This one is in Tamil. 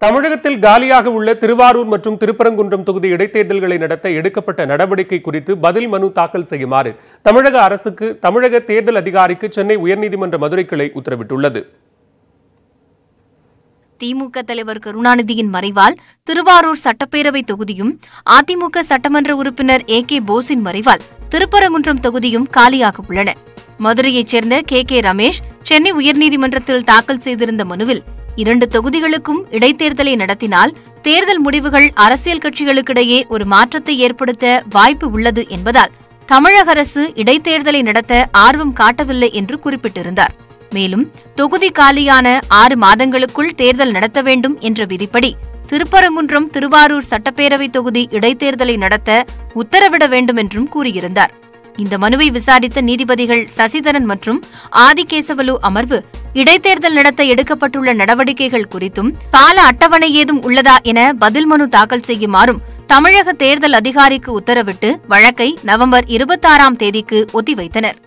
தமிழகத்தில் காலியாக உள்ள திருவாரூர் மற்றும் திருப்பரங்குன்றம் தொகுதி இடைத்தேர்தல்களை நடத்த எடுக்கப்பட்ட நடவடிக்கை குறித்து பதில் மனு தாக்கல் செய்யுமாறு தமிழக அரசுக்கு தமிழக தேர்தல் அதிகாரிக்கு சென்னை உயர்நீதிமன்ற மதுரை கிளை உத்தரவிட்டுள்ளது திமுக தலைவர் கருணாநிதியின் மறைவால் திருவாரூர் சட்டப்பேரவை தொகுதியும் அதிமுக சட்டமன்ற உறுப்பினர் ஏ கே போஸின் மறைவால் திருப்பரங்குன்றம் தொகுதியும் காலியாக உள்ளன மதுரையைச் சேர்ந்த கே கே ரமேஷ் சென்னை உயர்நீதிமன்றத்தில் தாக்கல் செய்திருந்த மனுவில் இரண்டு தொகுதிகளுக்கும் இடைத்தேர்தலை நடத்தினால் தேர்தல் முடிவுகள் அரசியல் கட்சிகளுக்கிடையே ஒரு மாற்றத்தை ஏற்படுத்த வாய்ப்பு உள்ளது என்பதால் தமிழக அரசு இடைத்தேர்தலை நடத்த ஆர்வம் காட்டவில்லை என்று குறிப்பிட்டிருந்தார் மேலும் தொகுதி காலியான ஆறு மாதங்களுக்குள் தேர்தல் நடத்த வேண்டும் என்ற விதிப்படி திருப்பரங்குன்றம் திருவாரூர் சட்டப்பேரவை தொகுதி இடைத்தேர்தலை நடத்த உத்தரவிட வேண்டும் என்றும் கூறியிருந்தார் இந்த மனுவை விசாரித்த நீதிபதிகள் சசிதரன் மற்றும் ஆதிகேசவலு அமர்வு இடைத்தேர்தல் நடத்த எடுக்கப்பட்டுள்ள நடவடிக்கைகள் குறித்தும் கால அட்டவணை ஏதும் உள்ளதா என பதில் மனு தாக்கல் செய்யுமாறும் தமிழக தேர்தல் அதிகாரிக்கு உத்தரவிட்டு வழக்கை நவம்பர் இருபத்தாறாம் தேதிக்கு ஒத்திவைத்தனர்